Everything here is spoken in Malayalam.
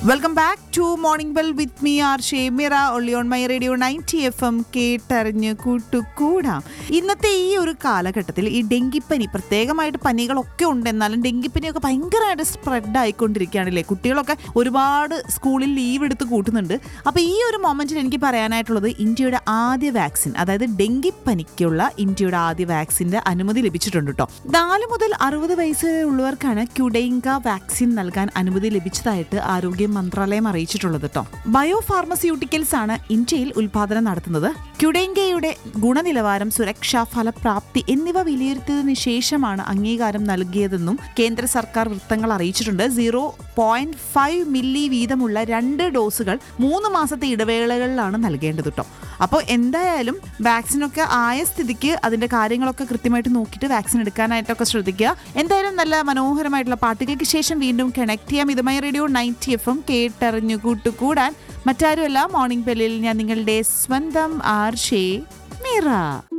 welcome back to morning bell with me R Shemira only on my radio ninety F M കേട്ടറിഞ്ഞ് കൂട്ടുകൂടാം ഇന്നത്തെ ഈ ഒരു കാലഘട്ടത്തിൽ ഈ ഡെങ്കിപ്പനി പ്രത്യേകമായിട്ട് പനികളൊക്കെ ഉണ്ട് എന്നാലും ഡെങ്കിപ്പനിയൊക്കെ ഭയങ്കരമായിട്ട് സ്പ്രെഡ് ആയിക്കൊണ്ടിരിക്കുകയാണല്ലേ കുട്ടികളൊക്കെ ഒരുപാട് സ്കൂളിൽ ലീവ് എടുത്ത് കൂട്ടുന്നുണ്ട് അപ്പോൾ ഈ ഒരു മൊമെന്റിൽ എനിക്ക് പറയാനായിട്ടുള്ളത് ഇന്ത്യയുടെ ആദ്യ വാക്സിൻ അതായത് ഡെങ്കിപ്പനിക്കുള്ള ഇന്ത്യയുടെ ആദ്യ വാക്സിന്റെ അനുമതി ലഭിച്ചിട്ടുണ്ട് കേട്ടോ നാല് മുതൽ അറുപത് വയസ്സ് വരെ ഉള്ളവർക്കാണ് ക്യുഡെയിങ്ക വാക്സിൻ നൽകാൻ അനുമതി ലഭിച്ചതായിട്ട് ആരോഗ്യ മന്ത്രാലയം അറിയിച്ചിട്ടുള്ളത് കേട്ടോ ബയോ ഫാർമസ്യൂട്ടിക്കൽസ് ആണ് ഇന്ത്യയിൽ ഉൽപാദനം നടത്തുന്നത് ക്യുഡെങ്കയുടെ ഗുണനിലവാരം സുരക്ഷ ഫലപ്രാപ്തി എന്നിവ വിലയിരുത്തിയതിനു ശേഷമാണ് അംഗീകാരം നൽകിയതെന്നും കേന്ദ്ര സർക്കാർ വൃത്തങ്ങൾ അറിയിച്ചിട്ടുണ്ട് സീറോ പോയിന്റ് ഫൈവ് മില്ലി വീതമുള്ള രണ്ട് ഡോസുകൾ മൂന്ന് മാസത്തെ ഇടവേളകളിലാണ് നൽകേണ്ടത് കേട്ടോ അപ്പോൾ എന്തായാലും വാക്സിനൊക്കെ ആയ സ്ഥിതിക്ക് അതിന്റെ കാര്യങ്ങളൊക്കെ കൃത്യമായിട്ട് നോക്കിയിട്ട് വാക്സിൻ എടുക്കാനായിട്ടൊക്കെ ശ്രദ്ധിക്കുക എന്തായാലും നല്ല മനോഹരമായിട്ടുള്ള പാട്ടുകൾക്ക് ശേഷം വീണ്ടും കണക്ട് ചെയ്യാം ഇതുമായി റേഡിയോ നയൻറ്റി എഫ് എം കേട്ടറിഞ്ഞു കൂട്ടുകൂടാൻ മറ്റാരുമല്ല മോർണിംഗ് ബെല്ലിൽ ഞാൻ നിങ്ങളുടെ സ്വന്തം ആർ ഷേ മീറ